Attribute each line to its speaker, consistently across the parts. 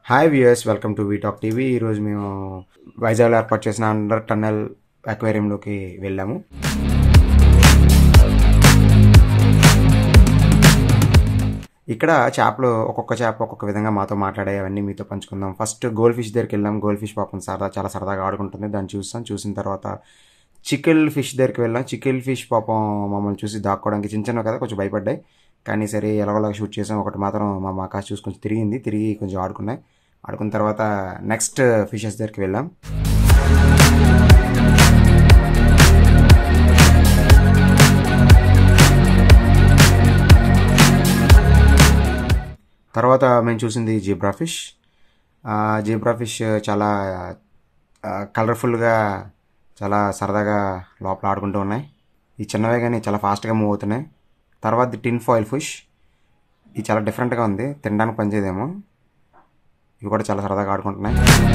Speaker 1: hi viewers welcome to వీటాక్ TV ఈరోజు మేము వైజాగ్లో ఏర్పాటు చేసిన అండర్ టన్నెల్ అక్వేరియంలోకి వెళ్ళాము ఇక్కడ చేపలు ఒక్కొక్క చేప ఒక్కొక్క విధంగా మాతో మాట్లాడే అవన్నీ మీతో పంచుకుందాం ఫస్ట్ గోల్డ్ ఫిష్ దగ్గరికి వెళ్ళాం గోల్డ్ ఫిష్ పాపం సరదా చాలా సరదాగా ఆడుకుంటుంది దాన్ని చూస్తాం చూసిన తర్వాత చికెల్ ఫిష్ దగ్గరికి వెళ్ళాం చికెల్ ఫిష్ పాపం మమ్మల్ని చూసి దాక్కోవడానికి చిన్న చిన్న కదా కొంచెం భయపడ్డాయి కానీ సరే ఎలాగోలా షూట్ చేసాం ఒకటి మాత్రం మా ఆకాశ చూసి కొంచెం తిరిగింది తిరిగి కొంచెం ఆడుకున్నాయి ఆడుకున్న తర్వాత నెక్స్ట్ ఫిషెస్ దగ్గరికి వెళ్ళాం తర్వాత మేము చూసింది జీబ్రా ఫిష్ జీబ్రా ఫిష్ చాలా కలర్ఫుల్గా చాలా సరదాగా లోపల ఆడుకుంటూ ఉన్నాయి ఈ చిన్నవే కానీ చాలా ఫాస్ట్గా మూవ్ అవుతున్నాయి తర్వాత టిన్ ఫాయిల్ ఫిష్ ఇది చాలా డిఫరెంట్గా ఉంది తినడానికి పనిచేయదేమో ఇవి కూడా చాలా సరదాగా ఆడుకుంటున్నాయి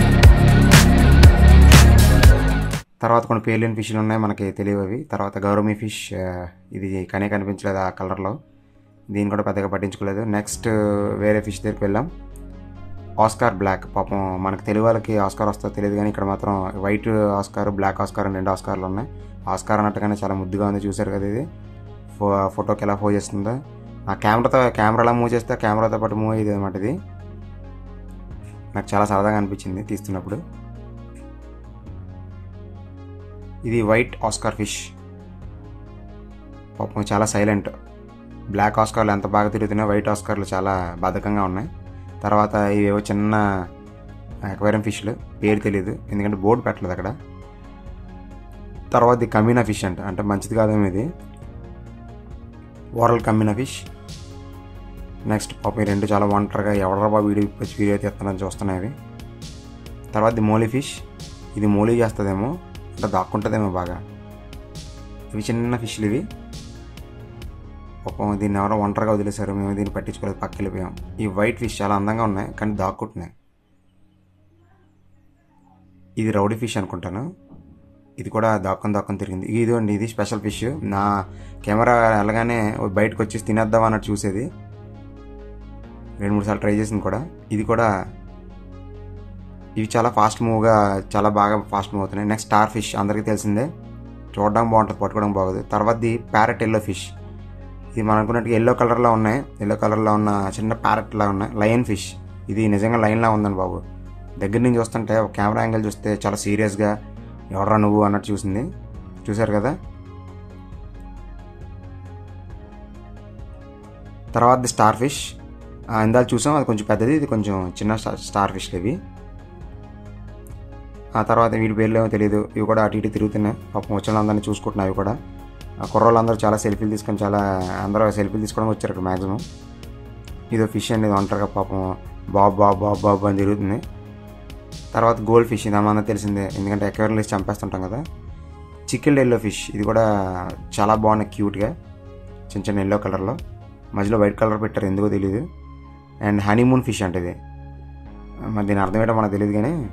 Speaker 1: తర్వాత కొన్ని పేలియన్ ఫిష్లు ఉన్నాయి మనకి తెలియవు అవి తర్వాత గౌరమి ఫిష్ ఇది కనే కనిపించలేదు ఆ కలర్లో దీన్ని కూడా పెద్దగా పట్టించుకోలేదు నెక్స్ట్ వేరే ఫిష్ దగ్గరికి వెళ్ళాం ఆస్కార్ బ్లాక్ పాపం మనకు తెలుగు వాళ్ళకి ఆస్కార్ వస్తుందో తెలియదు కానీ ఇక్కడ మాత్రం వైట్ ఆస్కార్ బ్లాక్ ఆస్కార్ అని రెండు ఆస్కార్లు ఉన్నాయి ఆస్కార్ అన్నట్టుగానే చాలా ముద్దుగా ఉంది చూసారు కదా ఇది ఫో ఫోటోకి ఎలా ఫోజ్ చేస్తుందో ఆ కెమెరాతో కెమెరాలా మూవ్ చేస్తే కెమెరాతో పాటు మూవ్ అయ్యేది అనమాట ఇది నాకు చాలా సరదాగా అనిపించింది తీస్తున్నప్పుడు ఇది వైట్ ఆస్కార్ ఫిష్ పాపం చాలా సైలెంట్ బ్లాక్ ఆస్కార్లు ఎంత బాగా తిరుగుతున్నాయో వైట్ ఆస్కార్లు చాలా బద్ధకంగా ఉన్నాయి తర్వాత ఇవేవో చిన్న అక్వేరియం ఫిష్లు పేరు తెలియదు ఎందుకంటే బోర్డు పెట్టలేదు అక్కడ తర్వాత ఇది కమీనా ఫిష్ అంట అంటే మంచిది కాదేమో ఇది ఓరల్ కమ్మిన ఫిష్ నెక్స్ట్ పాప ఈ రెండు చాలా ఒంటరిగా ఎవడరా బాబు వీడియో వచ్చి వీడియో తీస్తానని చూస్తున్నాయి అవి తర్వాత ఇది మోలీ ఫిష్ ఇది మోలీ చేస్తుందేమో అంటే దాక్కుంటుందేమో బాగా ఇవి చిన్న ఫిష్లు ఇవి పాపం దీన్ని ఎవరో ఒంటరిగా వదిలేశారు మేము దీన్ని పట్టించుకోలేదు పక్కకి వెళ్ళిపోయాం ఈ వైట్ ఫిష్ చాలా అందంగా ఉన్నాయి కానీ దాక్కుంటున్నాయి ఇది రౌడీ ఫిష్ అనుకుంటాను ఇది కూడా దాక్కుని దాక్కుని తిరిగింది ఇది అండి ఇది స్పెషల్ ఫిష్ నా కెమెరా వెళ్ళగానే బయటకు వచ్చేసి తినేద్దాం అన్నట్టు చూసేది రెండు మూడు సార్లు ట్రై చేసింది కూడా ఇది కూడా ఇవి చాలా ఫాస్ట్ మూవ్గా చాలా బాగా ఫాస్ట్ మూవ్ అవుతున్నాయి నెక్స్ట్ స్టార్ ఫిష్ అందరికీ తెలిసిందే చూడడం బాగుంటుంది పట్టుకోవడం బాగోదు తర్వాతది ప్యారెట్ ఎల్లో ఫిష్ ఇది మనం అనుకున్నట్టుగా ఎల్లో కలర్లో ఉన్నాయి ఎల్లో కలర్లో ఉన్న చిన్న ప్యారెట్ లా ఉన్నాయి లయన్ ఫిష్ ఇది నిజంగా లైన్లా ఉందండి బాబు దగ్గర నుంచి చూస్తుంటే కెమెరా యాంగిల్ చూస్తే చాలా సీరియస్గా ఎవడరా నువ్వు అన్నట్టు చూసింది చూశారు కదా తర్వాత స్టార్ ఫిష్ ఇందాక చూసాం అది కొంచెం పెద్దది ఇది కొంచెం చిన్న స్టార్ ఫిష్లు ఇవి ఆ తర్వాత వీటి పేర్లు ఏమో తెలియదు ఇవి కూడా అటు ఇటు తిరుగుతున్నాయి పాపం వచ్చిన అందరినీ చూసుకుంటున్నాయి ఇవి కూడా ఆ కుర్రోళ్ళందరూ చాలా సెల్ఫీలు తీసుకొని చాలా అందరూ సెల్ఫీలు తీసుకోవడం వచ్చారు ఇక్కడ మ్యాక్సిమం ఇదో ఫిష్ అండి ఇది ఒంటరిగా పాపం బాబు బాబు బాబు బాబు అని తిరుగుతుంది తర్వాత గోల్డ్ ఫిష్ ఇది అమ్మ తెలిసిందే ఎందుకంటే ఎక్వేరియం వేసి చంపేస్తుంటాం కదా చికెన్ ఎల్లో ఫిష్ ఇది కూడా చాలా బాగున్నాయి క్యూట్గా చిన్న చిన్న ఎల్లో కలర్లో మధ్యలో వైట్ కలర్ పెట్టారు ఎందుకో తెలియదు అండ్ హనీమూన్ ఫిష్ అంటే ఇది మరి దీని అర్థం ఏంటో మనకు తెలియదు కానీ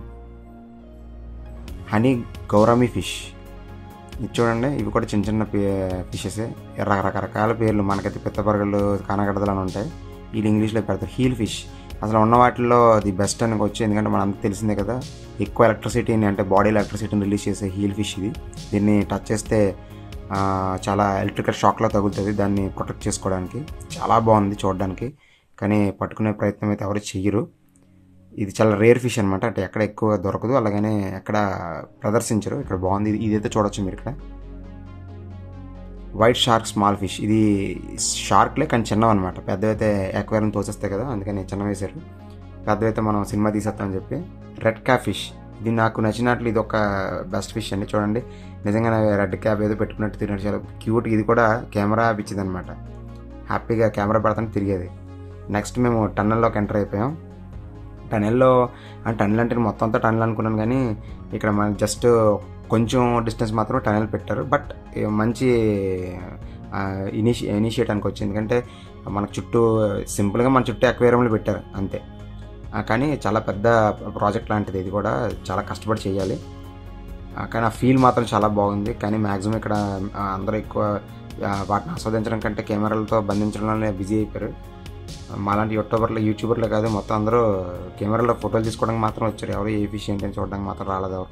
Speaker 1: హనీ గౌరమి ఫిష్ ఇది చూడండి ఇవి కూడా చిన్న చిన్న ఫిషెస్ రకరకాల పేర్లు మనకైతే పిత్తపరగలు కానగడదలు అని ఉంటాయి వీళ్ళు ఇంగ్లీష్లో పెడతారు హీల్ ఫిష్ అసలు ఉన్న వాటిల్లో ది బెస్ట్ అని వచ్చి ఎందుకంటే మనం అంత తెలిసిందే కదా ఎక్కువ ఎలక్ట్రిసిటీని అంటే బాడీ ఎలక్ట్రిసిటీని రిలీజ్ చేసే హీల్ ఫిష్ ఇది దీన్ని టచ్ చేస్తే చాలా ఎలక్ట్రికల్ షాక్లో తగులుతుంది దాన్ని ప్రొటెక్ట్ చేసుకోవడానికి చాలా బాగుంది చూడడానికి కానీ పట్టుకునే ప్రయత్నం అయితే ఎవరు చెయ్యరు ఇది చాలా రేర్ ఫిష్ అనమాట అంటే ఎక్కడ ఎక్కువ దొరకదు అలాగనే ఎక్కడ ప్రదర్శించరు ఇక్కడ బాగుంది ఇదైతే చూడొచ్చు మీరు ఇక్కడ వైట్ షార్క్ స్మాల్ ఫిష్ ఇది షార్క్లే కానీ చిన్నవి అనమాట పెద్దవైతే ఎక్వేరియం తోసేస్తాయి కదా అందుకని చిన్న వేశారు పెద్దవైతే మనం సినిమా తీసేస్తామని చెప్పి రెడ్ క్యాప్ ఫిష్ ఇది నాకు నచ్చినట్లు ఇది ఒక బెస్ట్ ఫిష్ అండి చూడండి నిజంగా రెడ్ క్యాప్ ఏదో పెట్టుకున్నట్టు తిరిగినట్టు చాలా క్యూట్ ఇది కూడా కెమెరా ఇచ్చింది అనమాట హ్యాపీగా కెమెరా పెడతాను తిరిగేది నెక్స్ట్ మేము టన్నెల్లోకి ఎంటర్ అయిపోయాం టనెల్లో టనెల్ అంటే మొత్తం అంతా టనెల్ అనుకున్నాను కానీ ఇక్కడ మనకి జస్ట్ కొంచెం డిస్టెన్స్ మాత్రం టనెల్ పెట్టారు బట్ మంచి ఇనిషి ఇనిషియేటానికి వచ్చింది ఎందుకంటే మనకు చుట్టూ సింపుల్గా మన చుట్టూ అక్వేరియంలో పెట్టారు అంతే కానీ చాలా పెద్ద ప్రాజెక్ట్ లాంటిది ఇది కూడా చాలా కష్టపడి చేయాలి కానీ ఆ ఫీల్ మాత్రం చాలా బాగుంది కానీ మ్యాక్సిమం ఇక్కడ అందరూ ఎక్కువ వాటిని ఆస్వాదించడం కంటే కెమెరాలతో బంధించడంలోనే బిజీ అయిపోయారు మాలాంటి యూట్యూబర్లు యూట్యూబర్లు కాదు మొత్తం అందరూ కెమెరాలో ఫోటోలు తీసుకోవడానికి మాత్రం వచ్చారు ఎవరు ఏ ఫిష్ ఏంటని చూడడానికి మాత్రం రాలేదు ఎవరు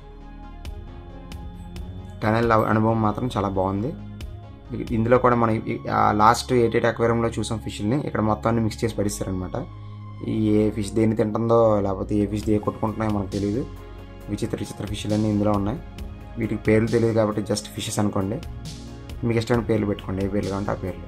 Speaker 1: టనల్ అనుభవం మాత్రం చాలా బాగుంది ఇందులో కూడా మనం లాస్ట్ ఎయిట్ ఎయిట్ అక్వేరియంలో చూసాం ఫిష్ని ఇక్కడ మొత్తాన్ని మిక్స్ చేసి పడిస్తారనమాట ఈ ఏ ఫిష్ దేన్ని తింటుందో లేకపోతే ఏ ఫిష్ ఏ కొట్టుకుంటున్నాయో మనకు తెలియదు విచిత్ర విచిత్ర ఫిష్లు అన్నీ ఇందులో ఉన్నాయి వీటికి పేర్లు తెలియదు కాబట్టి జస్ట్ ఫిషెస్ అనుకోండి మీకు ఇష్టమైన పేర్లు పెట్టుకోండి ఏ పేర్లు కావాలంటే ఆ పేర్లు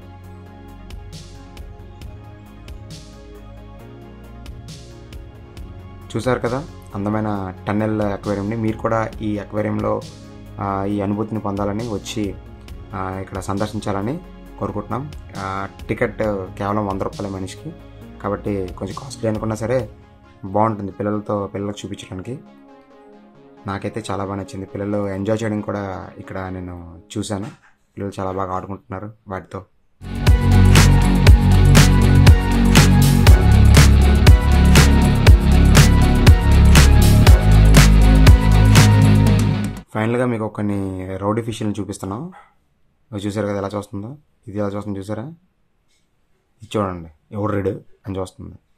Speaker 1: చూసారు కదా అందమైన టన్నెల్ అక్వేరియంని మీరు కూడా ఈ అక్వేరియంలో ఆ, ఈ అనుభూతిని పొందాలని వచ్చి ఆ, ఇక్కడ సందర్శించాలని కోరుకుంటున్నాం ఆ, టికెట్ కేవలం వంద రూపాయల మనిషికి కాబట్టి కొంచెం కాస్ట్లీ అనుకున్నా సరే బాగుంటుంది పిల్లలతో పిల్లలకు చూపించడానికి నాకైతే చాలా బాగా నచ్చింది పిల్లలు ఎంజాయ్ చేయడం కూడా ఇక్కడ నేను చూశాను పిల్లలు చాలా బాగా ఆడుకుంటున్నారు వాటితో ఫైనల్గా మీకు కొన్ని రౌడీ ఫిష్లను చూపిస్తున్నాం అవి చూసారు కదా ఎలా చూస్తుందో ఇది ఎలా చూస్తుంది చూసారా ఇది చూడండి ఎవడు రెడ్ అని చూస్తుంది